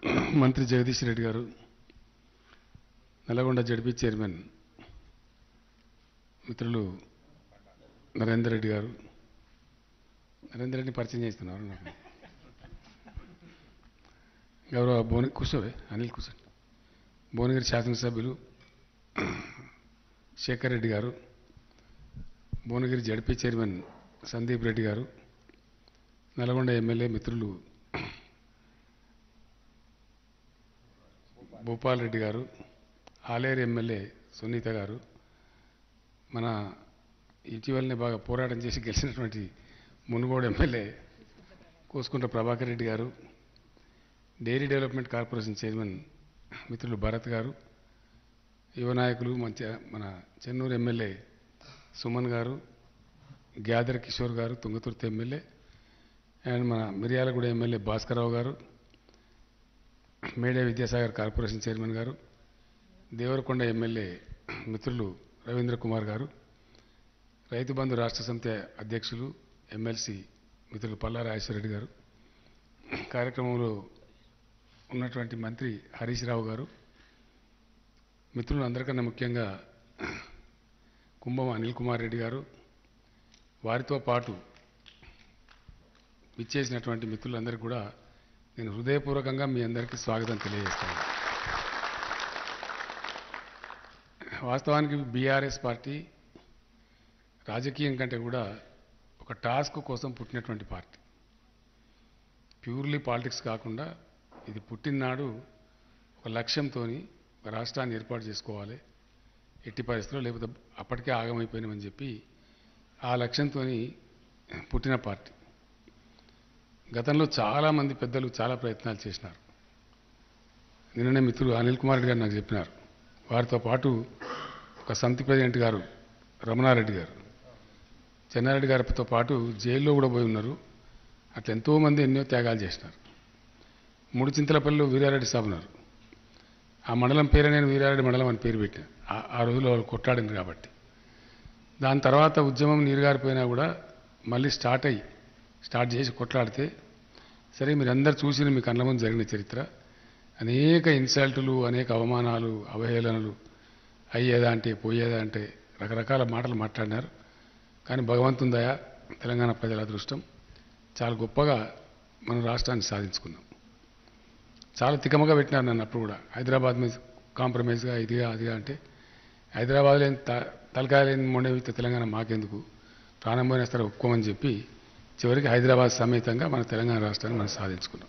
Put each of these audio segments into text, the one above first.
మంత్రి Jagadish Reddy garu Nalgonda ZP chairman మిత్రులు నరేందర్ రెడ్డి గారు నరేందర్ రెడ్డిని పరిచయం చేస్తున్నారు నాకు గౌరవ భువన కూర్చోవే అనిల్ కూర్చోండి భువనగిరి శాసనసభ్యులు Shekar Reddy garu Bhuvanagiri ZP chairman Sandeep Reddy garu Nalgonda MLA మిత్రులు భూపాల్ రెడ్డి గారు ఆలేరు ఎమ్మెల్యే సునీత గారు మన ఇటీవలనే బాగా పోరాటం చేసి గెలిచినటువంటి Munugode MLA Kusukuntla Prabhakar Reddy garu dairy development corporation chairman మిత్రులు భరత్ గారు యువ నాయకులు మంచి మన చెన్నూరు ఎమ్మెల్యే సుమన్ గారు గ్యాదర్ కిషోర్ గారు తుంగతుర్తి ఎమ్మెల్యే అండ్ మన మిర్యాలగూడ ఎమ్మెల్యే భాస్కరరావు గారు మేడే విద్యాసాగర్ కార్పొరేషన్ చైర్మన్ గారు దేవరకొండ ఎమ్మెల్యే మిత్రులు రవీంద్ర కుమార్ గారు రైతు బంధు రాష్ట్ర సమితి అధ్యక్షులు ఎమ్మెల్సీ మిత్రులు పల్లా రాజేశ్వరరెడ్డి గారు కార్యక్రమంలో ఉన్నటువంటి మంత్రి హరీష్ రావు గారు మిత్రులు అందరికన్నా ముఖ్యంగా కుంభం అనిల్ కుమార్ రెడ్డి గారు వారితో పాటు విచ్చేసినటువంటి మిత్రులందరికీ కూడా నేను హృదయపూర్వకంగా మీ అందరికీ స్వాగతం తెలియజేస్తాను వాస్తవానికి బీఆర్ఎస్ పార్టీ రాజకీయం కంటే కూడా ఒక టాస్క్ కోసం పుట్టినటువంటి పార్టీ ప్యూర్లీ పాలిటిక్స్ కాకుండా ఇది పుట్టిననాడు ఒక లక్ష్యంతో ఒక రాష్ట్రాన్ని ఏర్పాటు చేసుకోవాలి ఎట్టి పరిస్థితుల్లో లేకపోతే అప్పటికే ఆగమైపోయినామని చెప్పి ఆ లక్ష్యంతో పుట్టిన పార్టీ గతంలో చాలామంది పెద్దలు చాలా ప్రయత్నాలు చేసినారు నిన్ననే మిత్రుడు అనిల్ కుమార్ రెడ్డి గారు నాకు చెప్పినారు వారితో పాటు ఒక సమితి ప్రెసిడెంట్ గారు రమణారెడ్డి గారు చెన్నారెడ్డి గారితో పాటు జైల్లో కూడా పోయి ఉన్నారు అట్లా ఎంతోమంది ఎన్నో త్యాగాలు చేసినారు మూడు చింతలపల్లిలో వీరారెడ్డి సాబ్ ఉన్నారు ఆ మండలం పేరే నేను వీరారెడ్డి మండలం అని పేరు పెట్టాను ఆ- ఆ రోజులో వాళ్ళు కొట్లాడింది కాబట్టి దాని తర్వాత ఉద్యమం నీరుగారిపోయినా కూడా మళ్ళీ స్టార్ట్ అయ్యి స్టార్ట్ చేసి కొట్లాడితే సరే మీరందరూ చూసిన మీ కళ్ళ ముందు జరిగిన చరిత్ర అనేక ఇన్సల్టులు అనేక అవమానాలు అవహేళనలు అయ్యేదా అంటే పోయేదా అంటే రకరకాల మాటలు మాట్లాడినారు కానీ భగవంతుని దయ తెలంగాణ ప్రజల అదృష్టం చాలా గొప్పగా మన రాష్ట్రాన్ని సాధించుకున్నాం చాలా తికమగా పెట్టినారు నన్ను అప్పుడు కూడా హైదరాబాద్ మీద కాంప్రమైజ్గా ఇదిగా అదిగా అంటే హైదరాబాద్ లేని త- తలకాయ లేని మొండవితే తెలంగాణ మాకెందుకు ప్రాణం పోయినేస్తారు ఒప్పుకోమని చెప్పి చివరికి హైదరాబాద్ సమేతంగా మన తెలంగాణ రాష్ట్రాన్ని మనం సాధించుకున్నాం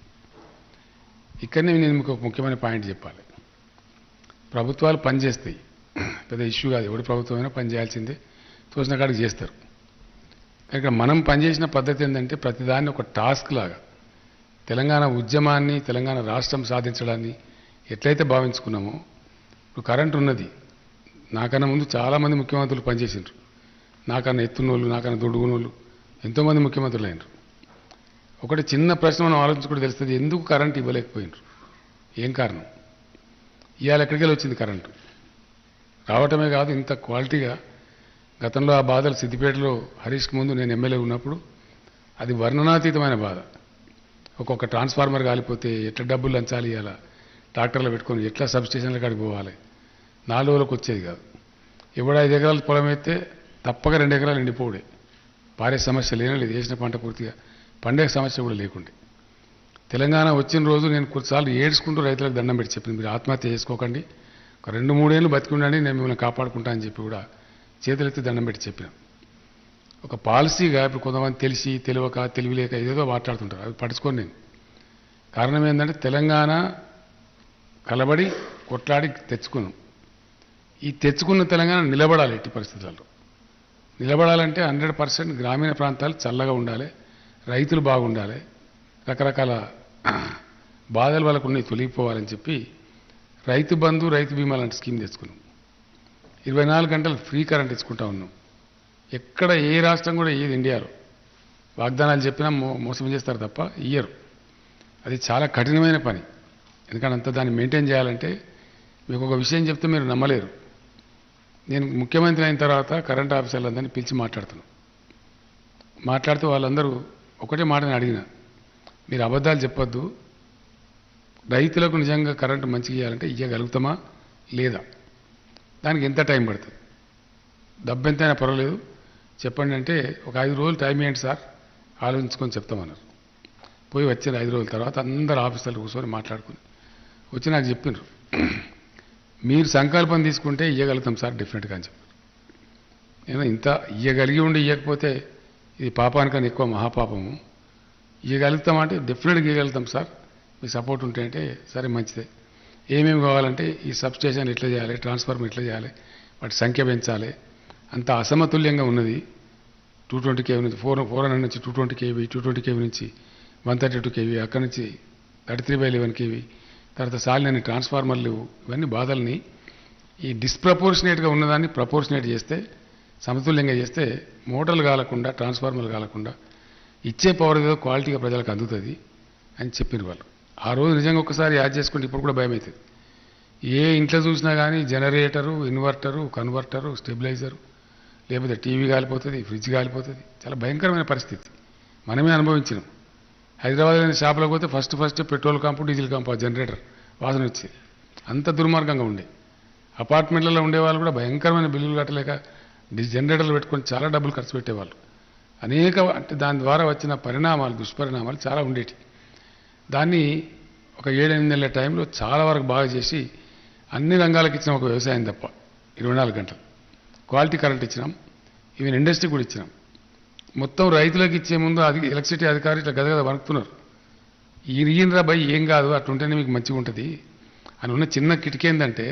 ఇక్కడనే నేను మీకు ఒక ముఖ్యమైన పాయింట్ చెప్పాలి ప్రభుత్వాలు పనిచేస్తాయి పెద్ద ఇష్యూ కాదు ఎవడి ప్రభుత్వమైనా పని చేయాల్సిందే తోచిన కాడికి చేస్తారు కానీ ఇక్కడ మనం పనిచేసిన పద్ధతి ఏంటంటే ప్రతిదాన్ని ఒక టాస్క్ లాగా తెలంగాణ ఉద్యమాన్ని తెలంగాణ రాష్ట్రం సాధించడాన్ని ఎట్లయితే భావించుకున్నామో ఇప్పుడు కరెంట్ ఉన్నది నాకన్నా ముందు చాలామంది ముఖ్యమంత్రులు పనిచేసిండ్రు నాకన్నా ఎత్తున్నోళ్ళు నాకన్నా దొడుగునోళ్ళు ఎంతోమంది ముఖ్యమంత్రులు అయినరు ఒకటి చిన్న ప్రశ్న మనం ఆలోచించుకుంటే తెలుస్తుంది ఎందుకు కరెంట్ ఇవ్వలేకపోయినరు ఏం కారణం ఇవాళ ఎక్కడికి వెళ్ళి వచ్చింది కరెంటు రావటమే కాదు ఇంత క్వాలిటీగా గతంలో ఆ బాధలు సిద్దిపేటలో హరీష్కి ముందు నేను ఎమ్మెల్యే ఉన్నప్పుడు అది వర్ణనాతీతమైన బాధ ఒక్కొక్క ట్రాన్స్ఫార్మర్ కాలిపోతే ఎట్లా డబ్బులు లంచాలి ఇవ్వాలా ట్రాక్టర్లు పెట్టుకొని ఎట్లా సబ్ స్టేషన్ల కాడికి పోవాలి నాలుగు రోజులకు వచ్చేది కాదు ఎవడు ఐదు ఎకరాల పొలం అయితే తప్పక రెండు ఎకరాలు ఎండిపోడే పారే సమస్య లేనే లేదు వేసిన పంట పూర్తిగా పండే సమస్య కూడా లేకుండే తెలంగాణ వచ్చిన రోజు నేను కొన్నిసార్లు ఏడ్చుకుంటూ రైతులకు దండం పెట్టి చెప్పింది మీరు ఆత్మహత్య చేసుకోకండి ఒక రెండు మూడేళ్ళు బతికి ఉండండి నేను మిమ్మల్ని కాపాడుకుంటా అని చెప్పి కూడా చేతులెత్తి దండం పెట్టి చెప్పిన ఒక పాలసీగా ఇప్పుడు కొంతమంది తెలిసి తెలియక తెలివిలేక ఏదేదో మాట్లాడుతుంటారు అవి పట్టించుకోను నేను కారణం ఏంటంటే తెలంగాణ కలబడి కొట్లాడి తెచ్చుకున్నాం ఈ తెచ్చుకున్న తెలంగాణ నిలబడాలి ఎట్టి పరిస్థితుల్లో నిలబడాలంటే హండ్రెడ్ పర్సెంట్ గ్రామీణ ప్రాంతాలు చల్లగా ఉండాలి రైతులు బాగుండాలి రకరకాల బాధలు వాళ్ళకు ఉన్నాయి తొలగిపోవాలని చెప్పి రైతు బంధు రైతు బీమా లాంటి స్కీమ్ తెచ్చుకున్నాం ఇరవై నాలుగు గంటలు ఫ్రీ కరెంట్ ఇచ్చుకుంటా ఉన్నాం ఎక్కడ ఏ రాష్ట్రం కూడా ఏది ఇండియాలో వాగ్దానాలు చెప్పినా మో మోసం చేస్తారు తప్ప ఇయ్యరు అది చాలా కఠినమైన పని ఎందుకంటే అంత దాన్ని మెయింటైన్ చేయాలంటే మీకు ఒక విషయం చెప్తే మీరు నమ్మలేరు నేను ముఖ్యమంత్రి అయిన తర్వాత కరెంట్ ఆఫీసర్లందరినీ పిలిచి మాట్లాడుతున్నాను మాట్లాడుతూ వాళ్ళందరూ ఒకటే మాటని అడిగిన మీరు అబద్ధాలు చెప్పొద్దు రైతులకు నిజంగా కరెంటు మంచిగా ఇవ్వాలంటే ఇవ్వగలుగుతామా లేదా దానికి ఎంత టైం పడుతుంది డబ్బు ఎంతైనా పర్వాలేదు చెప్పండి అంటే ఒక ఐదు రోజులు టైం ఏంటి సార్ ఆలోచించుకొని చెప్తామన్నారు పోయి వచ్చిన ఐదు రోజుల తర్వాత అందరు ఆఫీసర్లు కూర్చొని మాట్లాడుకుని వచ్చి నాకు చెప్పినారు మీరు సంకల్పం తీసుకుంటే ఇవ్వగలుగుతాం సార్ డెఫినెట్గా అని చెప్పారు నేను ఇంత ఇవ్వగలిగి ఉండి ఇవ్వకపోతే ఇది పాపానికన్నా ఎక్కువ మహాపాపము ఇవ్వగలుగుతాం అంటే డెఫినెట్గా ఇవ్వగలుగుతాం సార్ మీ సపోర్ట్ ఉంటే అంటే సరే మంచిదే ఏమేమి కావాలంటే ఈ సబ్ స్టేషన్ ఎట్లా చేయాలి ట్రాన్స్ఫార్మర్ ఎట్లా చేయాలి వాటి సంఖ్య పెంచాలి అంత అసమతుల్యంగా ఉన్నది టూ ట్వంటీ కేవీ నుంచి ఫోర్ ఫోర్ హండ్రెడ్ నుంచి two twenty KV two twenty KV నుంచి వన్ థర్టీ టూ కేవీ అక్కడి నుంచి thirty three by eleven KV తర్వాత సాలినని ట్రాన్స్ఫార్మర్లు ఇవన్నీ బాధల్ని ఈ డిస్ప్రపోర్షనేట్గా ఉన్నదాన్ని ప్రపోర్షనేట్ చేస్తే సమతుల్యంగా చేస్తే మోటార్లు కాలకుండా ట్రాన్స్ఫార్మర్లు కాలకుండా ఇచ్చే పవర్ ఏదో క్వాలిటీగా ప్రజలకు అందుతుంది అని చెప్పిన వాళ్ళు ఆ రోజు నిజంగా ఒకసారి యాడ్ చేసుకుంటే ఇప్పుడు కూడా భయం అవుతుంది ఏ ఇంట్లో చూసినా కానీ జనరేటరు ఇన్వర్టరు కన్వర్టరు స్టెబిలైజరు లేకపోతే టీవీ కాలిపోతుంది ఫ్రిడ్జ్ కాలిపోతుంది చాలా భయంకరమైన పరిస్థితి మనమే అనుభవించినాం హైదరాబాద్లోని షాపులకు పోతే ఫస్ట్ ఫస్ట్ పెట్రోల్ కంపు డీజిల్ కంపు ఆ జనరేటర్ వాసన వచ్చేది అంత దుర్మార్గంగా ఉండే అపార్ట్మెంట్లలో ఉండేవాళ్ళు కూడా భయంకరమైన బిల్లులు కట్టలేక డి- జనరేటర్లు పెట్టుకొని చాలా డబ్బులు ఖర్చు పెట్టేవాళ్ళు అనేక అంటే దాని ద్వారా వచ్చిన పరిణామాలు దుష్పరిణామాలు చాలా ఉండేటి దాన్ని ఒక ఏడెనిమిది నెలల టైంలో చాలా వరకు బాగా చేసి అన్ని రంగాలకు ఇచ్చిన ఒక వ్యవసాయం తప్ప ఇరవై నాలుగు గంటలు క్వాలిటీ కరెంట్ ఇచ్చినాం ఈవెన్ ఇండస్ట్రీ కూడా ఇచ్చినాం మొత్తం రైతులకు ఇచ్చే ముందు అది ఎలక్ట్రిసిటీ అధికారులు ఇట్లా గదగద వణుకుతున్నారు ఈయనరా బై ఏం కాదు అట్లుంటేనే మీకు మంచిగా ఉంటుంది అని ఉన్న చిన్న కిటికీ ఏంటంటే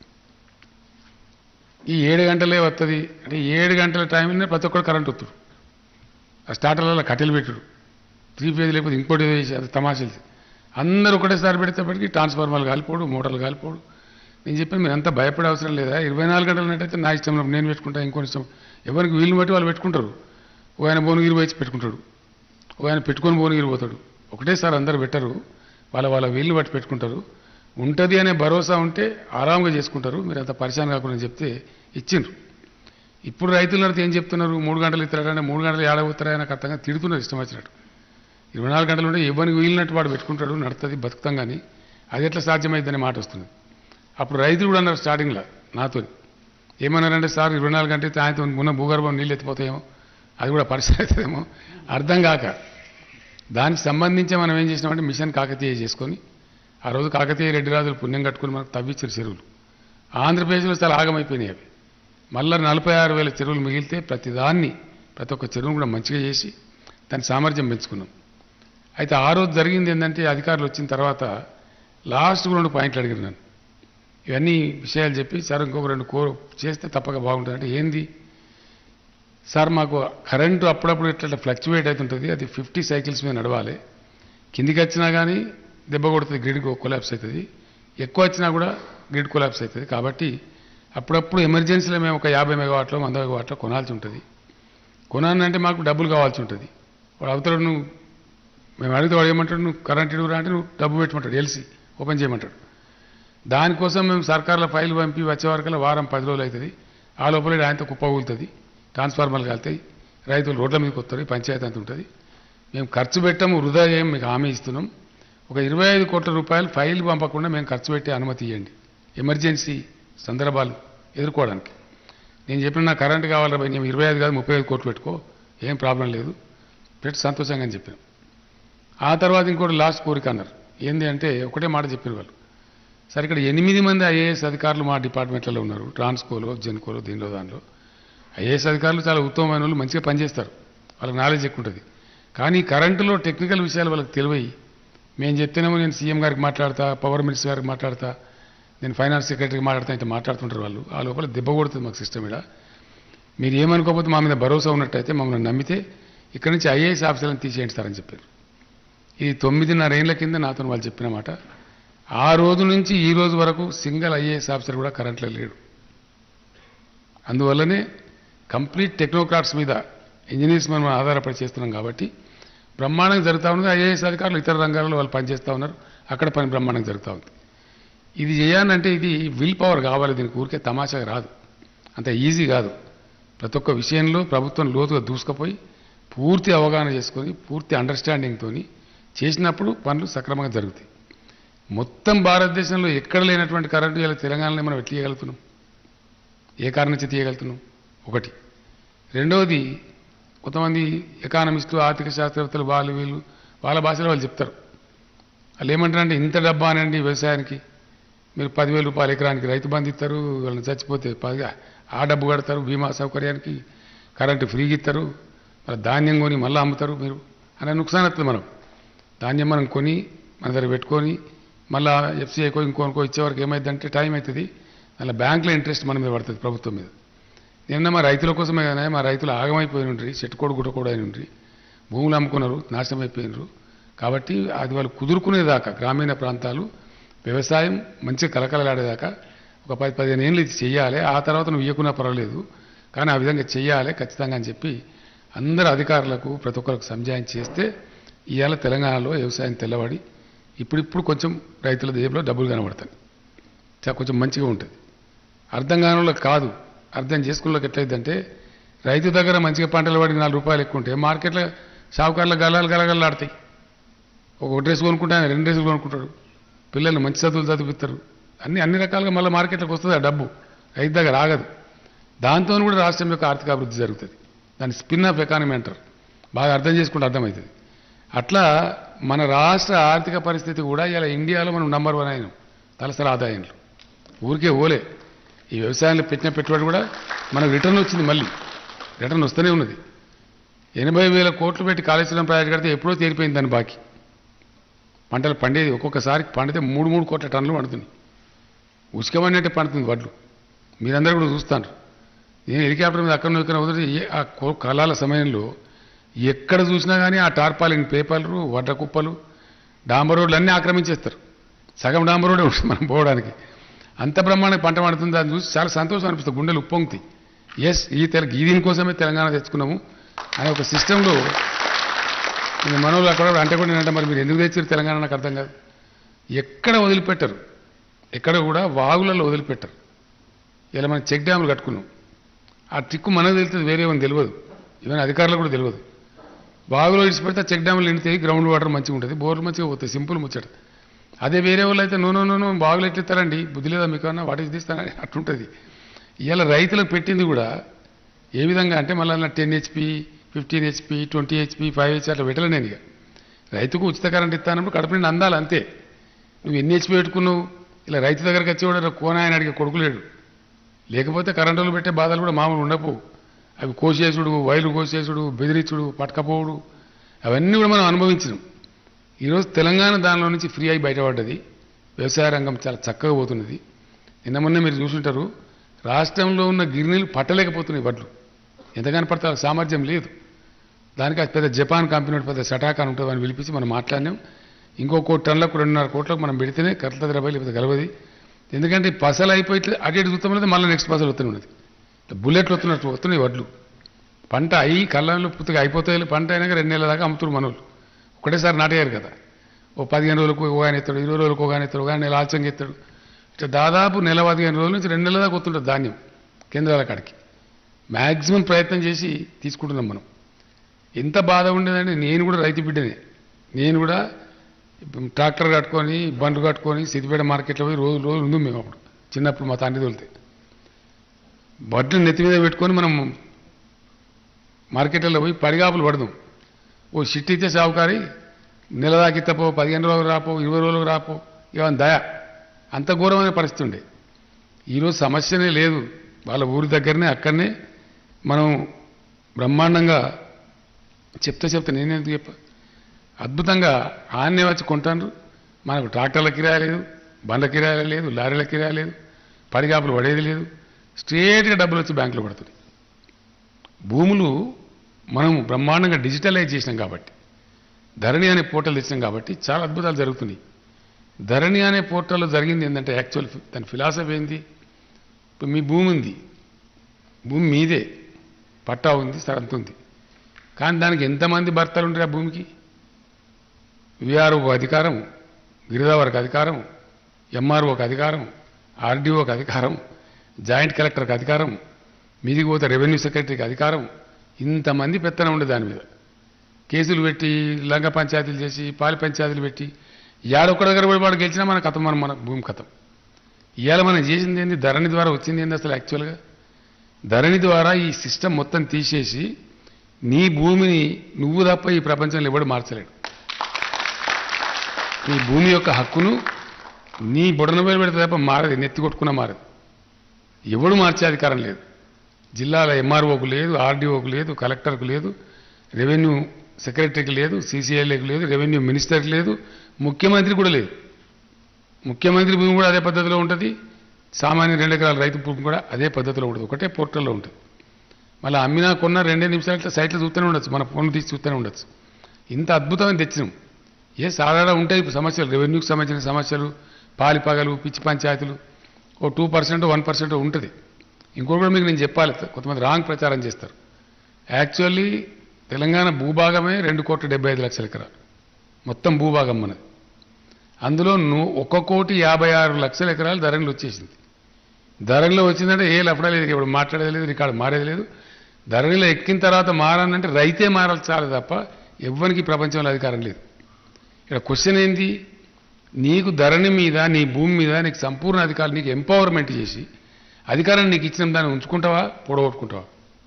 ఈ ఏడు గంటలే వస్తుంది అంటే ఏడు గంటల టైంలోనే ప్రతి ఒక్కరు కరెంట్ వస్తుంది ఆ స్టార్టర్లలో కట్టెలు పెట్టుడు త్రీ ఫేజ్ లేకపోతే ఇంకోటి ఏదో చేసి అది తమాషలు అందరూ ఒకటేసారి పెడితేప్పటికి ట్రాన్స్ఫార్మర్లు కాలిపోడు మోటార్లు కాలిపోడు నేను చెప్పాను మీరు అంత భయపడే అవసరం లేదా ఇరవై నాలుగు గంటలు ఉన్నట్టయితే నా ఇష్టం ఉన్నప్పుడు నేను పెట్టుకుంటా ఇంకో ఇష్టం ఎవరికి వీలుని బట్టి వాళ్ళు పెట్టుకుంటారు ఒక ఆయన భువనగిరి పోయి పెట్టుకుంటాడు ఒక ఆయన పెట్టుకొని భువనగిరి పోతాడు ఒకటేసారి అందరు పెట్టరు వాళ్ళ వాళ్ళ వీలుని బట్టి పెట్టుకుంటారు ఉంటుంది అనే భరోసా ఉంటే ఆరాంగా చేసుకుంటారు మీరు అంత పరిశాన్ కాకుండా చెప్తే ఇచ్చిండ్రు ఇప్పుడు రైతులు అడిగితే ఏం చెప్తున్నారు మూడు గంటలు ఇస్తారంటే మూడు గంటలు ఏడవుతారా నాకు అర్థంగా తిడుతున్నారు ఇష్టం వచ్చినట్టు ఇరవై నాలుగు గంటలు ఉంటే ఎవరికి వీలినట్టు వాడు పెట్టుకుంటాడు నడుతుంది బతుకుతాం కానీ అది ఎట్లా సాధ్యమైందనే మాట వస్తుంది అప్పుడు రైతులు కూడా అన్నారు స్టార్టింగ్లో నాతో ఏమన్నారంటే సార్ ఇరవై నాలుగు గంటలు అయితే ఆయనతో ఉన్న భూగర్భం నీళ్ళు ఎత్తిపోతాయేమో అది కూడా పరిస్థితి అవుతుందేమో అర్థం కాక దానికి సంబంధించి మనం ఏం చేసినామంటే మిషన్ కాకతీయ చేసుకొని ఆ రోజు కాకతీయ రెడ్డి రాజులు పుణ్యం కట్టుకుని మనకు తవ్విచ్చారు చెరువులు ఆంధ్రప్రదేశ్లో చాలా ఆగమైపోయినాయి అవి మళ్ళీ నలభై ఆరు వేల చెరువులు మిగిలితే ప్రతి దాన్ని ప్రతి ఒక్క చెరువును కూడా మంచిగా చేసి దాని సామర్థ్యం పెంచుకున్నాం అయితే ఆ రోజు జరిగింది ఏంటంటే అధికారులు వచ్చిన తర్వాత లాస్ట్ రెండు పాయింట్లు అడిగారు నన్ను ఇవన్నీ విషయాలు చెప్పి సార్ ఇంకొక రెండు కో చేస్తే తప్పక బాగుంటుంది అంటే ఏంది సార్ మాకు కరెంటు అప్పుడప్పుడు ఇట్లా ఫ్లక్చువేట్ అవుతుంటుంది అది ఫిఫ్టీ సైకిల్స్ మీద నడవాలి కిందికి వచ్చినా కానీ దెబ్బ కొడుతుంది గ్రిడ్ కొలాప్స్ అవుతుంది ఎక్కువ వచ్చినా కూడా గ్రిడ్ కొలాప్స్ అవుతుంది కాబట్టి అప్పుడప్పుడు ఎమర్జెన్సీలో మేము ఒక యాభై మెగావాట్లో వంద మెగావాట్లో కొనాల్సి ఉంటుంది కొనాలంటే మాకు డబ్బులు కావాల్సి ఉంటుంది వాడు అవతల నువ్వు మేము అడిగితే వాడు ఏమంటాడు నువ్వు కరెంట్ ఇడుగురా అంటే నువ్వు డబ్బు పెట్టమంటాడు ఎల్సీ ఓపెన్ చేయమంటాడు దానికోసం మేము సర్కార్ల ఫైల్ పంపి వచ్చే వరకల్లా వారం పది రోజులు అవుతుంది ఆ లోపల ఈడ ఆయనతో కుప్ప కూలుతుంది ట్రాన్స్ఫార్మర్లు కాలుతాయి రైతులు రోడ్ల మీదకి వస్తారు పంచాయతీ అంత ఉంటుంది మేము ఖర్చు పెట్టాము వృధా చేయం మీకు హామీ ఇస్తున్నాం ఒక ఇరవై ఐదు కోట్ల రూపాయలు ఫైల్ పంపకుండా మేము ఖర్చు పెట్టే అనుమతి ఇవ్వండి ఎమర్జెన్సీ సందర్భాలు ఎదుర్కోవడానికి నేను చెప్పిన నాకు కరెంట్ కావాలి భయ్ నేను ఇరవై ఐదు కాదు ముప్పై ఐదు కోట్లు పెట్టుకో ఏం ప్రాబ్లం లేదు పెట్టి సంతోషంగా అని చెప్పాను ఆ తర్వాత ఇంకోటి లాస్ట్ కోరిక అన్నారు ఏంది అంటే ఒకటే మాట చెప్పారు వాళ్ళు సరే ఇక్కడ ఎనిమిది మంది ఐఏఎస్ అధికారులు మా డిపార్ట్మెంట్లలో ఉన్నారు ట్రాన్స్కోలో జెన్కోలో దీనిలో దానిలో ఐఏఎస్ అధికారులు చాలా ఉత్తమమైన వాళ్ళు మంచిగా పనిచేస్తారు వాళ్ళకి నాలెడ్జ్ ఎక్కువ ఉంటుంది కానీ కరెంటులో టెక్నికల్ విషయాలు వాళ్ళకి తెలివై మేము చెప్తేనేమో నేను సీఎం గారికి మాట్లాడతా పవర్ మినిస్టర్ గారికి మాట్లాడతా నేను ఫైనాన్స్ సెక్రటరీకి మాట్లాడతా అయితే మాట్లాడుతుంటారు వాళ్ళు ఆ లోపల దెబ్బ కొడుతుంది మాకు సిస్టమ్ ఇక్కడ మీరు ఏమనుకోకపోతే మా మీద భరోసా ఉన్నట్టయితే మమ్మల్ని నమ్మితే ఇక్కడి నుంచి ఐఏఎస్ ఆఫీసర్లను తీసేయండి సార్ అని చెప్పారు ఇది తొమ్మిదిన్నర ఏళ్ళ కింద నాతో వాళ్ళు చెప్పిన మాట ఆ రోజు నుంచి ఈ రోజు వరకు సింగిల్ ఐఏఎస్ ఆఫీసర్ కూడా కరెంట్లో లేడు అందువల్లనే కంప్లీట్ టెక్నోక్రాట్స్ మీద ఇంజనీర్స్ మనం ఆధారపడి చేస్తున్నాం కాబట్టి బ్రహ్మాండంగా జరుగుతూ ఉంది ఐఏఎస్ అధికారులు ఇతర రంగాల్లో వాళ్ళు పనిచేస్తూ ఉన్నారు అక్కడ పని బ్రహ్మాండంగా జరుగుతూ ఉంది ఇది చేయాలంటే ఇది విల్ పవర్ కావాలి దీనికి ఊరికే తమాషాగా రాదు అంత ఈజీ కాదు ప్రతి ఒక్క విషయంలో ప్రభుత్వం లోతుగా దూసుకుపోయి పూర్తి అవగాహన చేసుకొని పూర్తి అండర్స్టాండింగ్తోని చేసినప్పుడు పనులు సక్రమంగా జరుగుతాయి మొత్తం భారతదేశంలో ఎక్కడ లేనటువంటి కరెంటు ఇలా తెలంగాణలో మనం ఎట్లా తీయగలుగుతున్నాం ఏ కారణం నుంచి తీయగలుగుతున్నాం ఒకటి రెండవది కొంతమంది ఎకానమిస్టులు ఆర్థిక శాస్త్రవేత్తలు వాళ్ళు వీళ్ళు వాళ్ళ భాషలో వాళ్ళు చెప్తారు వాళ్ళు ఏమంటారంటే ఇంత డబ్బా అనండి వ్యవసాయానికి మీరు పదివేల రూపాయలు ఎకరానికి రైతు బంధు ఇస్తారు వాళ్ళని చచ్చిపోతే పది ఆ డబ్బు కడతారు బీమా సౌకర్యానికి కరెంటు ఫ్రీగా ఇస్తారు మరి ధాన్యం కొని మళ్ళీ అమ్ముతారు మీరు అనే నుక్సాన్ వస్తుంది మనం ధాన్యం మనం కొని మన దగ్గర పెట్టుకొని మళ్ళీ ఎఫ్సీఐకో ఇంకోనుకో ఇచ్చేవరకు ఏమైందంటే టైం అవుతుంది అలా బ్యాంకులో ఇంట్రెస్ట్ మన మీద పడుతుంది ప్రభుత్వం మీద నిన్న మా రైతుల కోసమే కానీ మా రైతులు ఆగమైపోయి ఉండ్రి చెట్టుకోడు గుట్టకోడు అయిన ఉండ్రి భూములు అమ్ముకున్నారు నాశనం అయిపోయినారు కాబట్టి అది వాళ్ళు కుదురుకునేదాకా గ్రామీణ ప్రాంతాలు వ్యవసాయం మంచిగా కలకలలాడేదాకా ఒక పది పదిహేను ఏళ్ళు ఇది చెయ్యాలి ఆ తర్వాత నువ్వు ఇవ్వకున్నా పర్వాలేదు కానీ ఆ విధంగా చెయ్యాలి ఖచ్చితంగా అని చెప్పి అందరు అధికారులకు ప్రతి ఒక్కరికి సంజాయం చేస్తే ఇవాళ తెలంగాణలో వ్యవసాయం తెల్లబడి ఇప్పుడిప్పుడు కొంచెం రైతుల జేబులో డబ్బులు కనబడతాయి చా- కొంచెం మంచిగా ఉంటుంది అర్థం కాని వాళ్ళకి కాదు అర్థం చేసుకున్నకి ఎట్లయిద్దంటే రైతు దగ్గర మంచిగా పంటలు పడి నాలుగు రూపాయలు ఎక్కువ ఉంటే మార్కెట్లో షావుకారుల గలాలు గలగలాడతాయి ఒక డ్రెస్ కొనుక్కుంటే ఆయన రెండు డ్రెస్సులు కొనుక్కుంటాడు పిల్లల్ని మంచి చదువులు చదివిస్తారు అన్ని అన్ని రకాలుగా మళ్ళీ మార్కెట్లోకి వస్తుంది ఆ డబ్బు రైతు దగ్గర ఆగదు దాంతో కూడా రాష్ట్రం యొక్క ఆర్థిక అభివృద్ధి జరుగుతుంది దాన్ని స్పిన్ ఆఫ్ ఎకానమీ అంటారు బాగా అర్థం చేసుకుంటే అర్థమవుతుంది అట్లా మన రాష్ట్ర ఆర్థిక పరిస్థితి కూడా ఇలా ఇండియాలో మనం నంబర్ వన్ అయినాం తలసరి ఆదాయంలో ఊరికే ఓలే ఈ వ్యవసాయంలో పెట్టిన పెట్టుబడి కూడా మనకు రిటర్న్ వచ్చింది మళ్ళీ రిటర్న్ వస్తూనే ఉన్నది ఎనభై వేల కోట్లు పెట్టి కాళేశ్వరం ప్రాజెక్ట్ కడితే ఎప్పుడో తీరిపోయింది దాని బాకీ పంటలు పండేది ఒక్కొక్కసారి పండితే మూడు మూడు కోట్ల టన్నులు పండుతుంది ఉసుకమన్నట్టే పండుతుంది వడ్లు మీరందరూ కూడా చూస్తాను నేను హెలికాప్టర్ మీద అక్కడ ఇక్కడ వదిలి ఏ- ఆ కో- కాలాల సమయంలో ఎక్కడ చూసినా కానీ ఆ టార్పాలిన్ పేపర్లు వడ్ల కుప్పలు డాంబర్ రోడ్లు అన్నీ ఆక్రమించేస్తారు సగం డాంబర్ రోడ్డే ఉంటుంది మనం పోవడానికి అంత బ్రహ్మాండంగా పంట పండుతుంది దాన్ని చూసి చాలా సంతోషం అనిపిస్తుంది గుండెలు ఉప్పొంగుతాయి ఎస్ ఈ తెల ఈ దీనికోసమే తెలంగాణ తెచ్చుకున్నాము అనే ఒక సిస్టంలో మనోళ్ళు అక్కడ అంటే కూడా నేనంటే మరి మీరు ఎందుకు తెచ్చారు తెలంగాణ నాకు అర్థం కాదు ఎక్కడ వదిలిపెట్టరు ఎక్కడ కూడా వాగులలో వదిలిపెట్టరు ఇలా మనం చెక్ డ్యాములు కట్టుకున్నాం ఆ ట్రిక్కు మనకు తెలుస్తుంది వేరే ఏమని తెలియదు ఈవెన్ అధికారులకు కూడా తెలియదు వాగులో ఇడిచిపెడితే చెక్ డ్యాములు నిండితే గ్రౌండ్ వాటర్ మంచిగా ఉంటుంది బోర్లు మంచిగా పోతాయి సింపుల్ ముచ్చట అదే వేరే వాళ్ళు అయితే నో నో నో నో బాగులు ఎట్లిస్తారండి బుద్ధి లేదా మీకు అన్న వాటి తీస్తానని అట్లుంటుంది ఇవాళ రైతులకు పెట్టింది కూడా ఏ విధంగా అంటే మళ్ళీ ten HP fifteen HP twenty HP five HP అట్లా పెట్టలే నేను ఇక రైతుకు ఉచిత కరెంట్ ఇస్తానప్పుడు కడుపు నిండి అందాలి అంతే నువ్వు ఎన్ని హెచ్పి పెట్టుకున్నావు ఇలా రైతు దగ్గరికి వచ్చేవాడు కోన ఆయన అడిగే కొడుకు లేడు లేకపోతే కరెంటులు పెట్టే బాధలు కూడా మామూలు ఉండవు అవి కోసేసుడు వైర్లు కోసేసుడు బెదిరించుడు పట్టకపోవుడు అవన్నీ కూడా మనం అనుభవించినాం ఈరోజు తెలంగాణ దానిలో నుంచి ఫ్రీ అయి బయటపడ్డది వ్యవసాయ రంగం చాలా చక్కగా పోతున్నది నిన్న మొన్న మీరు చూసుంటారు రాష్ట్రంలో ఉన్న గిరినీలు పట్టలేకపోతున్నాయి వడ్లు ఎంతగానో పడతా సామర్థ్యం లేదు దానికి అది పెద్ద జపాన్ కంపెనీ ఒకటి పెద్ద సటాకాన్ ఉంటుంది అని పిలిపించి మనం మాట్లాడినాం ఇంకో కోటి టన్నులకు రెండున్నర కోట్లకు మనం పెడితేనే కరెక్ట్ రూపాయలు లేకపోతే గలవది ఎందుకంటే ఈ పసలు అయిపోయి ఇట్లా అటు ఇటు చూస్తాం లేదు మళ్ళీ నెక్స్ట్ పసలు వస్తూనే ఉన్నది ఇట్లా బుల్లెట్లు వస్తున్నట్టు వస్తున్నాయి వడ్లు పంట అయ్యి కళ్ళంలో పుత్తగా అయిపోతాయి పంట అయినాక రెండు నెలల దాకా అమ్ముతున్నారు మనోళ్ళు ఒకటేసారి నాటేయారు కదా ఓ పదిహేను రోజులకు ఒక ఆయన ఎత్తాడు ఇరవై రోజులకు ఒక ఆయన ఎత్తాడు ఒక ఆయన నెల ఆలస్యంగా ఎత్తాడు ఇట్లా దాదాపు నెల పదిహేను రోజుల నుంచి రెండు నెలల దాకా వస్తుంటుంది ధాన్యం కేంద్రాల కాడికి మ్యాక్సిమం ప్రయత్నం చేసి తీసుకుంటున్నాం మనం ఎంత బాధ ఉండేదంటే నేను కూడా రైతు బిడ్డనే నేను కూడా ట్రాక్టర్ కట్టుకొని బండ్లు కట్టుకొని సిద్దిపేట మార్కెట్లో పోయి రోజు రోజు ఉంది మేము అప్పుడు చిన్నప్పుడు మా తండ్రి తోలితే బడ్లు నెత్తి మీద పెట్టుకొని మనం మార్కెట్లలో పోయి పడిగాపులు పడదాం ఓ షిట్ ఇచ్చే సావుకారి నెల దాకిత్తపో పదిహేను రోజులు రాపో ఇరవై రోజులకు రాపో ఇవన్నీ దయ అంత ఘోరమైన పరిస్థితి ఉండే ఈరోజు సమస్యనే లేదు వాళ్ళ ఊరి దగ్గరనే అక్కడనే మనం బ్రహ్మాండంగా చెప్తే చెప్తే నేనెందుకు చెప్ప అద్భుతంగా ఆన్నే వచ్చి కొంటాను మనకు ట్రాక్టర్ల కిరాయి లేదు బండ్ల కిరాయి లేదు లారీల కిరాయి లేదు పడిగాపులు పడేది లేదు స్ట్రేట్గా డబ్బులు వచ్చి బ్యాంకులో పడుతుంది భూములు మనం బ్రహ్మాండంగా డిజిటలైజ్ చేసినాం కాబట్టి ధరణి అనే పోర్టల్ తెచ్చినాం కాబట్టి చాలా అద్భుతాలు జరుగుతున్నాయి ధరణి అనే పోర్టల్లో జరిగింది ఏంటంటే యాక్చువల్ దాని ఫిలాసఫీ ఏంది ఇప్పుడు మీ భూమి ఉంది భూమి మీదే పట్టా ఉంది సరంత ఉంది కానీ దానికి ఎంతమంది భర్తలు ఉంటారు ఆ భూమికి విఆర్ఓ ఒక అధికారం గిరిదావరికి అధికారం ఎంఆర్ఓ ఒక అధికారం ఆర్డీఓ ఒక అధికారం జాయింట్ కలెక్టర్కి అధికారం మీదికి పోతే రెవెన్యూ సెక్రటరీకి అధికారం ఇంతమంది పెత్తనం ఉండే దాని మీద కేసులు పెట్టి లంగ పంచాయతీలు చేసి పాలి పంచాయతీలు పెట్టి ఏడొక్క దగ్గర పోయి వాడు గెలిచినా మన కథం మన మన భూమి కథం ఇవాళ మనం చేసింది ఏంది ధరణి ద్వారా వచ్చింది ఏంది అసలు యాక్చువల్గా ధరణి ద్వారా ఈ సిస్టమ్ మొత్తం తీసేసి నీ భూమిని నువ్వు తప్ప ఈ ప్రపంచంలో ఎవడు మార్చలేడు నీ భూమి యొక్క హక్కును నీ బుడన వేలు పెడితే తప్ప మారదు నెత్తి కొట్టుకున్నా మారదు ఎవడు మార్చే అధికారం లేదు జిల్లాల ఎంఆర్ఓకు లేదు ఆర్డీఓకు లేదు కలెక్టర్కు లేదు రెవెన్యూ సెక్రటరీకి లేదు సీసీఐలకు లేదు రెవెన్యూ మినిస్టర్కి లేదు ముఖ్యమంత్రి కూడా లేదు ముఖ్యమంత్రి భూమి కూడా అదే పద్ధతిలో ఉంటుంది సామాన్య రెండు ఎకరాల రైతు భూమి కూడా అదే పద్ధతిలో ఉంటుంది ఒకటే పోర్టల్లో ఉంటుంది మళ్ళీ అమ్మినా కొన్న రెండే నిమిషాలు ఇట్లా సైట్లో చూస్తూనే ఉండొచ్చు మన ఫోన్లు తీసి చూస్తూనే ఉండొచ్చు ఇంత అద్భుతమైన తెచ్చినాం ఏ సాధారణ ఉంటాయి ఇప్పుడు సమస్యలు రెవెన్యూకి సంబంధించిన సమస్యలు పాలిపగలు పిచ్చి పంచాయతీలు ఓ టూ పర్సెంట్ వన్ పర్సెంట్ ఉంటుంది ఇంకోటి కూడా మీకు నేను చెప్పాలి కొంతమంది రాంగ్ ప్రచారం చేస్తారు యాక్చువల్లీ తెలంగాణ భూభాగమే రెండు కోట్ల డెబ్బై ఐదు లక్షల ఎకరాలు మొత్తం భూభాగం మనది అందులో ను ఒక కోటి యాభై ఆరు లక్షల ఎకరాలు ధరలు వచ్చేసింది ధరలో వచ్చిందంటే ఏ లఫడా లేదు ఇప్పుడు మాట్లాడేది లేదు రికార్డు మారేది లేదు ధరలో ఎక్కిన తర్వాత మారాలంటే రైతే మారాలి చాలు తప్ప ఎవ్వరికి ప్రపంచంలో అధికారం లేదు ఇక్కడ క్వశ్చన్ ఏంది నీకు ధరణి మీద నీ భూమి మీద నీకు సంపూర్ణ అధికారం నీకు ఎంపవర్మెంట్ చేసి అధికారాన్ని నీకు ఇచ్చిన దాన్ని ఉంచుకుంటావా పొడగొట్టుకుంటావా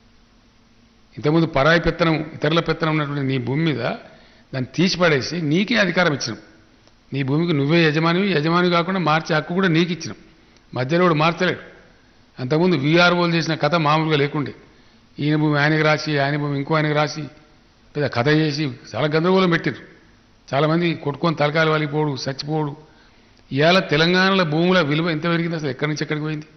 ఇంతకుముందు పరాయి పెత్తనం ఇతరుల పెత్తనం ఉన్నటువంటి నీ భూమి మీద దాన్ని తీసి పడేసి నీకే అధికారం ఇచ్చినాం నీ భూమికి నువ్వే యజమానివి యజమాని కాకుండా మార్చే హక్కు కూడా నీకు ఇచ్చినాం మధ్యలో కూడా మార్చలేడు అంతకుముందు వీఆర్ఓలు చేసిన కథ మామూలుగా లేకుండే ఈయన భూమి ఆయనకి రాసి ఆయన భూమి ఇంకో ఆయనకి రాసి పెద్ద కథ చేసి చాలా గందరగోళం పెట్టారు చాలామంది కొట్టుకొని తలకాయలు వాలిపోడు చచ్చిపోడు ఇవాళ తెలంగాణలో భూముల విలువ ఎంత పెరిగింది అసలు ఎక్కడి నుంచి ఎక్కడికి పోయింది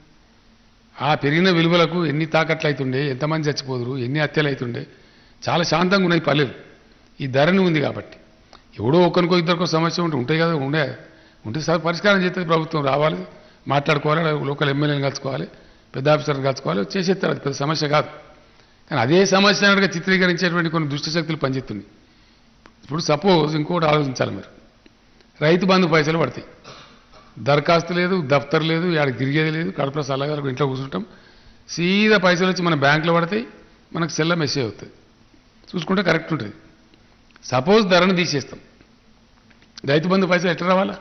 ఆ పెరిగిన విలువలకు ఎన్ని తాకట్లు అవుతుండే ఎంతమంది చచ్చిపోదురు ఎన్ని హత్యలు అవుతుండే చాలా శాంతంగా ఉన్నాయి పల్లెలు ఈ ధరని ఉంది కాబట్టి ఎవడో ఒకరికో ఇద్దరికో సమస్య ఉంటే ఉంటాయి కదా ఉండే ఉంటే సార్ పరిష్కారం చేస్తుంది ప్రభుత్వం రావాలి మాట్లాడుకోవాలి లోకల్ ఎమ్మెల్యేని కలుసుకోవాలి పెద్ద ఆఫీసర్ని కలుసుకోవాలి చేసేస్తారు అది పెద్ద సమస్య కాదు కానీ అదే సమస్య అన్నట్టుగా చిత్రీకరించేటువంటి కొన్ని దుష్టశక్తులు పనిచేస్తున్నాయి ఇప్పుడు సపోజ్ ఇంకోటి ఆలోచించాలి మీరు రైతు బంధు పైసలు పడతాయి దరఖాస్తు లేదు దఫ్తర్ లేదు ఆడికి తిరిగేది లేదు కడపలో సల్లగా ఇంట్లో కూర్చుంటాం సీదా పైసలు వచ్చి మన బ్యాంకులో పడతాయి మనకు సెల్ల మెసేజ్ అవుతుంది చూసుకుంటే కరెక్ట్ ఉంటుంది సపోజ్ ధరను తీసేస్తాం రైతు బంధు పైసలు ఎట్లా రావాలా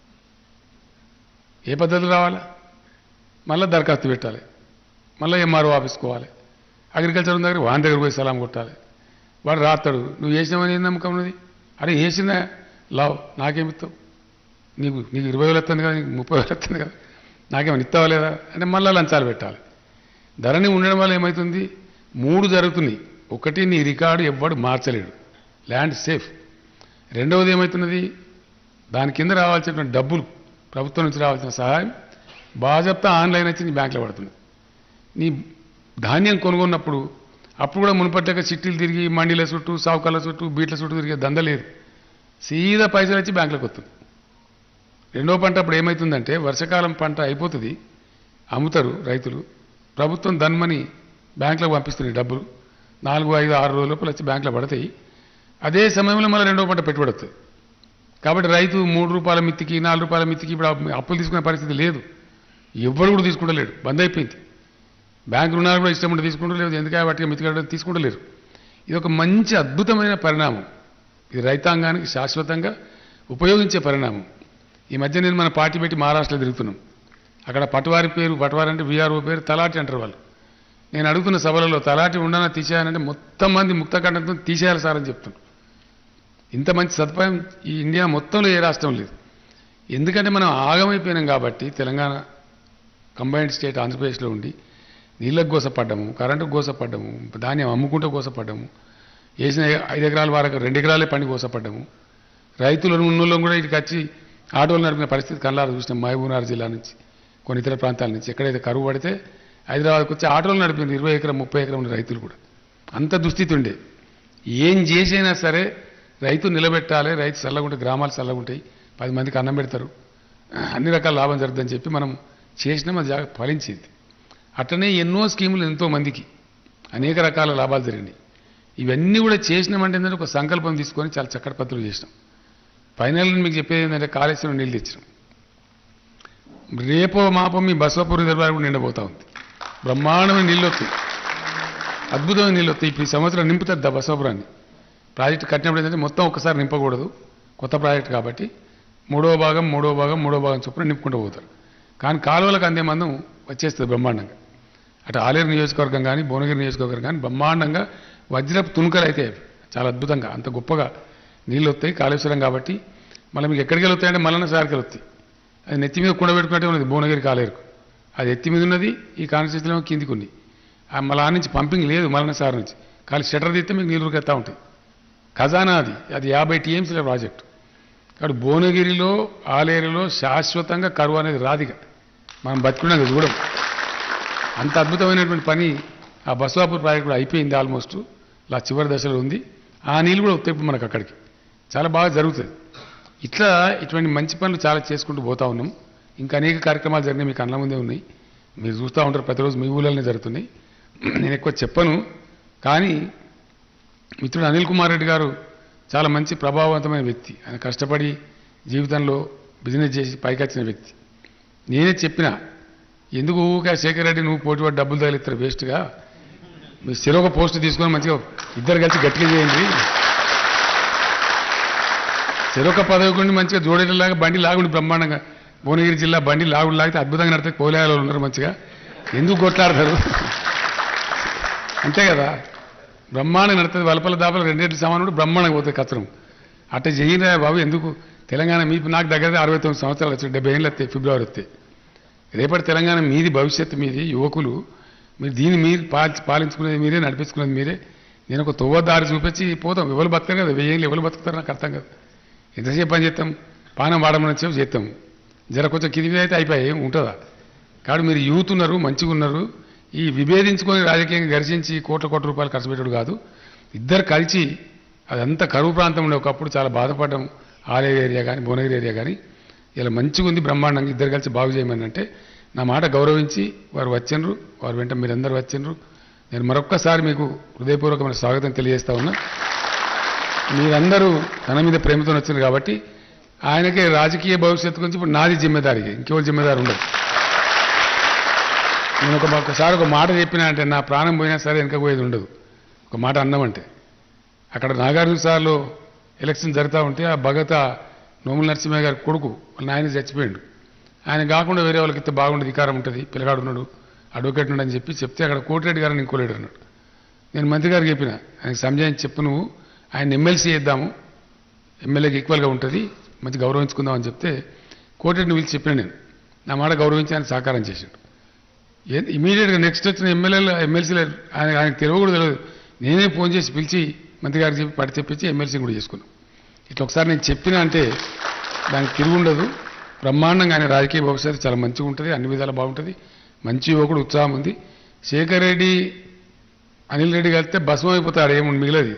ఏ పద్ధతిలో రావాలా మళ్ళీ దరఖాస్తు పెట్టాలి మళ్ళీ ఎంఆర్ఓ ఆఫీస్కి పోవాలి అగ్రికల్చర్ ఉన్న దగ్గర వాని దగ్గర పోయి సలాం కొట్టాలి వాడు రాస్తాడు నువ్వు వేసినావని ఏం నమ్మకం ఉన్నది అరే వేసినా లావ్ నాకేమిస్తావు నీకు నీకు ఇరవై వేలు వస్తుంది కదా నీకు ముప్పై వేలు వస్తుంది కదా నాకేమైనా ఇస్తావా లేదా అంటే మళ్ళీ లంచాలు పెట్టాలి ధరని ఉండడం వల్ల ఏమవుతుంది మూడు జరుగుతున్నాయి ఒకటి నీ రికార్డు ఎవ్వడు మార్చలేడు ల్యాండ్ సేఫ్ రెండవది ఏమవుతున్నది దాని కింద రావాల్సినటువంటి డబ్బులు ప్రభుత్వం నుంచి రావాల్సిన సహాయం బాజప్తా ఆన్లైన్ వచ్చి నీ బ్యాంకులో పడుతుంది నీ ధాన్యం కొనుగొన్నప్పుడు అప్పుడు కూడా మునుపట్లేక చిట్టీలు తిరిగి మండీల చుట్టూ సావుకాల చుట్టూ బీట్ల చుట్టూ తిరిగే దంద లేదు సీదా పైసలు వచ్చి బ్యాంకులోకి వస్తుంది రెండో పంట అప్పుడు ఏమవుతుందంటే వర్షాకాలం పంట అయిపోతుంది అమ్ముతారు రైతులు ప్రభుత్వం ధన్మని బ్యాంకులకు పంపిస్తుంది డబ్బులు నాలుగు ఐదు ఆరు రోజుల లోపల వచ్చి బ్యాంకులో పడతాయి అదే సమయంలో మళ్ళీ రెండో పంట పెట్టుబడి వస్తుంది కాబట్టి రైతు మూడు రూపాయల మిత్తికి నాలుగు రూపాయల మిత్తికి ఇప్పుడు అప్పులు తీసుకునే పరిస్థితి లేదు ఎవ్వరు కూడా తీసుకుంటలేడు బంద్ అయిపోయింది బ్యాంకు రుణాలు కూడా ఇష్టం ఉంటే తీసుకుంటలేదు ఎందుకంటే వాటికి మితికడం తీసుకుంటలేరు ఇది ఒక మంచి అద్భుతమైన పరిణామం ఇది రైతాంగానికి శాశ్వతంగా ఉపయోగించే పరిణామం ఈ మధ్య నేను మన పార్టీ పెట్టి మహారాష్ట్రలో తిరుగుతున్నాం అక్కడ పటవారి పేరు పటవారి అంటే వీఆర్ఓ పేరు తలాటి అంటారు వాళ్ళు నేను అడుగుతున్న సభలలో తలాటి ఉండనా తీసేయాలంటే మొత్తం మంది ముక్తకంఠంతో తీసేయాలి సార్ అని చెప్తున్నాను ఇంత మంచి సదుపాయం ఈ ఇండియా మొత్తంలో ఏ రాష్ట్రం లేదు ఎందుకంటే మనం ఆగమైపోయినాం కాబట్టి తెలంగాణ కంబైన్డ్ స్టేట్ ఆంధ్రప్రదేశ్లో ఉండి నీళ్ళకు గోసపడ్డము కరెంటుకు గోసపడ్డము ధాన్యం అమ్ముకుంటూ గోసపడ్డము వేసిన ఐదు ఎకరాల వరకు రెండు ఎకరాలే పని గోసపడ్డము రైతులు ఉన్నోళ్ళం కూడా ఇటుకి వచ్చి ఆటోలు నడిపిన పరిస్థితి కల్లారు చూసినాం మహబూబ్నగర్ జిల్లా నుంచి కొన్ని ఇతర ప్రాంతాల నుంచి ఎక్కడైతే కరువు పడితే హైదరాబాద్కి వచ్చి ఆటోలు నడిపింది ఇరవై ఎకరం ముప్పై ఎకరం ఉన్న రైతులు కూడా అంత దుస్థితి ఉండే ఏం చేసైనా సరే రైతు నిలబెట్టాలి రైతు చల్లగుంటే గ్రామాలు చల్లగుంటాయి పది మందికి అన్నం పెడతారు అన్ని రకాల లాభం జరుగుతుందని చెప్పి మనం చేసినాం అది జాగ్రత్త ఫలించింది అట్లనే ఎన్నో స్కీములు ఎంతో మందికి అనేక రకాల లాభాలు జరిగినాయి ఇవన్నీ కూడా చేసినామంటే ఏంటంటే ఒక సంకల్పం తీసుకొని చాలా చక్కటి పద్ధతులు చేసినాం ఫైనల్ మీకు చెప్పేది ఏంటంటే కాళేశ్వరం నీళ్ళు తెచ్చినాం రేపో మాపో మీ బసవపూర్ రిజర్వాయర్ కూడా నిండబోతా ఉంది బ్రహ్మాండమైన నీళ్ళు వస్తాయి అద్భుతమైన నీళ్ళు వస్తాయి ఇప్పుడు ఈ సంవత్సరం నింపుతుంది దా బసవపురాన్ని ప్రాజెక్టు కట్టినప్పుడు ఏంటంటే మొత్తం ఒక్కసారి నింపకూడదు కొత్త ప్రాజెక్ట్ కాబట్టి మూడో భాగం మూడో భాగం మూడో భాగం చొప్పున నింపుకుంటూ పోతారు కానీ కాలువలకు అందే మందం వచ్చేస్తుంది బ్రహ్మాండంగా అటు ఆలేరు నియోజకవర్గం కానీ భువనగిరి నియోజకవర్గం కానీ బ్రహ్మాండంగా వజ్రపు తుణుకలు అయితే అవి. చాలా అద్భుతంగా అంత గొప్పగా నీళ్ళు వస్తాయి కాళేశ్వరం కాబట్టి మళ్ళీ మీకు ఎక్కడికి వెళ్తాయంటే మల్లన్న సార్కి వస్తాయి అది నెత్తి మీద కుండబెట్టుకున్నట్టే ఉన్నది భువనగిరి కాలేరుకు అది ఎత్తి మీద ఉన్నది ఈ కాన్స్టిట్యూన్సీలో కిందికి ఉంది ఆ మళ్ళీ ఆ నుంచి పంపింగ్ లేదు మల్లన్న సార్ నుంచి ఖాళీ షటర్ తీస్తే మీకు నీళ్ళు ఉరికెత్తా ఉంటాయి ఖజానా అది అది యాభై టీఎంసీల ప్రాజెక్టు కాబట్టి భువనగిరిలో ఆలేరులో శాశ్వతంగా కరువు అనేది రాదిగా మనం బతుకున్నాం చూడం అంత అద్భుతమైనటువంటి పని ఆ బస్వాపూర్ ప్రాజెక్ట్ కూడా అయిపోయింది ఆల్మోస్ట్ ఇలా చివరి దశలో ఉంది ఆ నీళ్ళు కూడా వస్తాయి ఇప్పుడు మనకు అక్కడికి చాలా బాగా జరుగుతుంది ఇట్లా ఇటువంటి మంచి పనులు చాలా చేసుకుంటూ పోతా ఉన్నాం ఇంకా అనేక కార్యక్రమాలు జరిగినాయి మీకు కళ్ళ ముందే ఉన్నాయి మీరు చూస్తూ ఉంటారు ప్రతిరోజు మీ ఊళ్ళలోనే జరుగుతున్నాయి నేను ఎక్కువ చెప్పను కానీ మిత్రుడు అనిల్ కుమార్ రెడ్డి గారు చాలా మంచి ప్రభావవంతమైన వ్యక్తి ఆయన కష్టపడి జీవితంలో బిజినెస్ చేసి పైకి వచ్చిన వ్యక్తి నేనే చెప్పిన ఎందుకు ఊరికే శేఖర్ రెడ్డి నువ్వు పోటీ పడి డబ్బులు తగిలిస్తారు వేస్ట్గా మీ చెరొక పోస్ట్ తీసుకొని మంచిగా ఇద్దరు కలిసి గట్టిగా చేయండి చెరొక పదవి కొండి మంచిగా జోడేలాగా బండి లాగుండి బ్రహ్మాండంగా భువనగిరి జిల్లా బండి లాగుడు లాగితే అద్భుతంగా నడితే కోలాయాలు ఉన్నారు మంచిగా ఎందుకు కొట్లాడతారు అంతే కదా బ్రహ్మాండంగా నడుతుంది వలపల దాపల రెండేళ్ళు సామాను కూడా బ్రహ్మాండంగా పోతుంది కచ్చరం అట్ట చేయరా బాబు ఎందుకు తెలంగాణ మీ నాకు దగ్గర అరవై తొమ్మిది సంవత్సరాలు వచ్చాయి డెబ్బై ఏళ్ళు వస్తాయి ఫిబ్రవరి వస్తాయి రేపటి తెలంగాణ మీది భవిష్యత్తు మీది యువకులు మీరు దీన్ని మీరు పాలి పాలించుకునేది మీరే నడిపించుకునేది మీరే నేను ఒక తొవ్వ దారి చూపించి పోతాం ఎవరు బతకరు కదా వెయ్యేళ్ళు ఎవరు బతుకుతారు నాకు అర్థం కదా ఎంతసేపు పని చేస్తాం పానం వాడమని చెప్పి చేస్తాం జర కొంచెం కింది అయితే అయిపోయి ఏం ఉంటుందా కాబట్టి మీరు యూత్ ఉన్నారు మంచిగా ఉన్నారు ఈ విభేదించుకొని రాజకీయంగా ఘర్షించి కోట్ల కోట్ల రూపాయలు ఖర్చు పెట్టాడు కాదు ఇద్దరు కలిసి అదంతా కరువు ప్రాంతం ఉండే ఒకప్పుడు చాలా బాధపడ్డాం ఆలయ ఏరియా కానీ భువనగిరి ఏరియా కానీ ఇలా మంచిగా ఉంది బ్రహ్మాండంగా ఇద్దరు కలిసి బాగు చేయమని అంటే నా మాట గౌరవించి వారు వచ్చిండ్రు వారు వెంట మీరందరూ వచ్చిండ్రు నేను మరొక్కసారి మీకు హృదయపూర్వకమైన స్వాగతం తెలియజేస్తా ఉన్నా మీరందరూ తన మీద ప్రేమతో వచ్చింది కాబట్టి ఆయనకే రాజకీయ భవిష్యత్తు గురించి ఇప్పుడు నాది జిమ్మేదారి ఇంకెవరు జిమ్మేదారి ఉండదు నేను ఒక ఒకసారి ఒక మాట చెప్పినా అంటే నా ప్రాణం పోయినా సరే వెనక పోయేది ఉండదు ఒక మాట అన్నామంటే అక్కడ నాగార్జున సార్లో ఎలక్షన్ జరుగుతూ ఉంటే ఆ భగత నోముల నరసింహయ్య గారి కొడుకు వాళ్ళ నాయన చచ్చిపోయిండు ఆయన కాకుండా వేరే వాళ్ళకి ఇస్తే బాగుండదు అధికారం ఉంటుంది పిల్లగాడు ఉన్నాడు అడ్వకేట్ ఉన్నాడు అని చెప్పి చెప్తే అక్కడ కోటిరెడ్డి గారిని ఇంకోలేడు అన్నాడు నేను మంత్రి గారికి చెప్పిన ఆయనకి సంజాయించి చెప్పు నువ్వు ఆయన ఎమ్మెల్సీ చేద్దాము ఎమ్మెల్యేకి ఈక్వల్గా ఉంటుంది మంచి గౌరవించుకుందాం అని చెప్తే కోటిరెడ్డిని పిలిచి చెప్పిన నేను నా మాట గౌరవించి ఆయన సహకారం చేశాడు ఇమీడియట్గా నెక్స్ట్ వచ్చిన ఎమ్మెల్యేలు ఎమ్మెల్సీలు ఆయన ఆయనకు తెలియ కూడా తెలియదు నేనే ఫోన్ చేసి పిలిచి మంత్రి గారికి చెప్పి పడి తెప్పించి ఎమ్మెల్సీ కూడా చేసుకున్నాం ఇట్లా ఒకసారి నేను చెప్పిన అంటే దానికి తిరుగు ఉండదు బ్రహ్మాండంగా ఆయన రాజకీయ భవిష్యత్తు చాలా మంచిగా ఉంటుంది అన్ని విధాలు బాగుంటుంది మంచి యువకుడు ఉత్సాహం ఉంది శేఖర్ రెడ్డి అనిల్ రెడ్డి కలిస్తే భస్మం అయిపోతాడు ఏముంది మిగిలది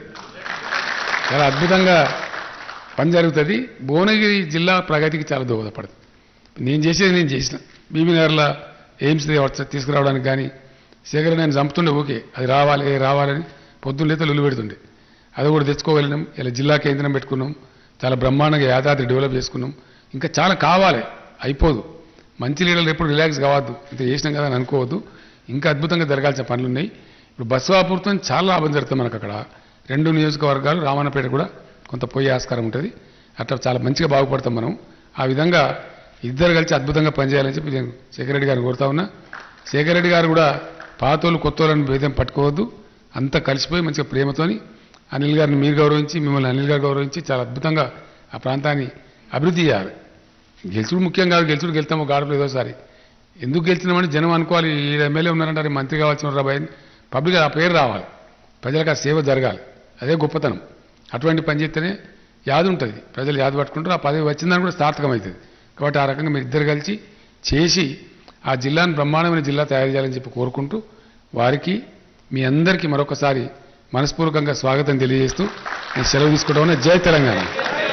చాలా అద్భుతంగా పని జరుగుతుంది భువనగిరి జిల్లా ప్రగతికి చాలా దోహదపడుతుంది నేను చేసేది నేను చేసిన బీబీనగర్లో ఎయిమ్స్ తీసుకురావడానికి కానీ శేఖర్ నేను చంపుతుండే ఓకే అది రావాలి రావాలని పొద్దున్న లేతే లొల్లు పెడుతుండే అది కూడా తెచ్చుకోగలిగినాం ఇలా జిల్లా కేంద్రం పెట్టుకున్నాం చాలా బ్రహ్మాండంగా యాదాద్రి డెవలప్ చేసుకున్నాం ఇంకా చాలా కావాలి అయిపోదు మంచి లీడర్లు ఎప్పుడు రిలాక్స్ కావద్దు ఇంత చేసినాం కదా అని అనుకోవద్దు ఇంకా అద్భుతంగా జరగాల్సిన పనులు ఉన్నాయి ఇప్పుడు బస్సు ఆపూర్తో చాలా లాభం జరుగుతుంది మనకు అక్కడ రెండు నియోజకవర్గాలు రామన్నపేట కూడా కొంత పోయే ఆస్కారం ఉంటుంది అట్లా చాలా మంచిగా బాగుపడతాం మనం ఆ విధంగా ఇద్దరు కలిసి అద్భుతంగా పనిచేయాలని చెప్పి నేను శేఖర్ రెడ్డి గారిని కోరుతా ఉన్నా శేఖర్ రెడ్డి గారు కూడా పాతోళ్ళు కొత్తోళ్ళని భేదం పట్టుకోవద్దు అంతా కలిసిపోయి మంచిగా ప్రేమతోని అనిల్ గారిని మీరు గౌరవించి మిమ్మల్ని అనిల్ గారు గౌరవించి చాలా అద్భుతంగా ఆ ప్రాంతాన్ని అభివృద్ధి చేయాలి గెలుచుడు ముఖ్యం కాదు గెలుచుడు గెలుతాము గాడుపు ఏదోసారి ఎందుకు గెలిచినామని జనం అనుకోవాలి ఈ ఎమ్మెల్యే ఉన్నారంటారు మంత్రి కావాల్సిన రాబాయి పబ్లిక్ ఆ పేరు రావాలి ప్రజలకు ఆ సేవ జరగాలి అదే గొప్పతనం అటువంటి పని చేస్తేనే యాది ఉంటుంది ప్రజలు యాది పట్టుకుంటారు ఆ పదవి వచ్చిందని కూడా సార్థకమవుతుంది కాబట్టి ఆ రకంగా మీరు ఇద్దరు కలిసి చేసి ఆ జిల్లాను బ్రహ్మాండమైన జిల్లా తయారు చేయాలని చెప్పి కోరుకుంటూ వారికి మీ అందరికీ మరొకసారి మనస్పూర్వకంగా స్వాగతం తెలియజేస్తూ నేను సెలవు తీసుకోవడం జై తెలంగాణ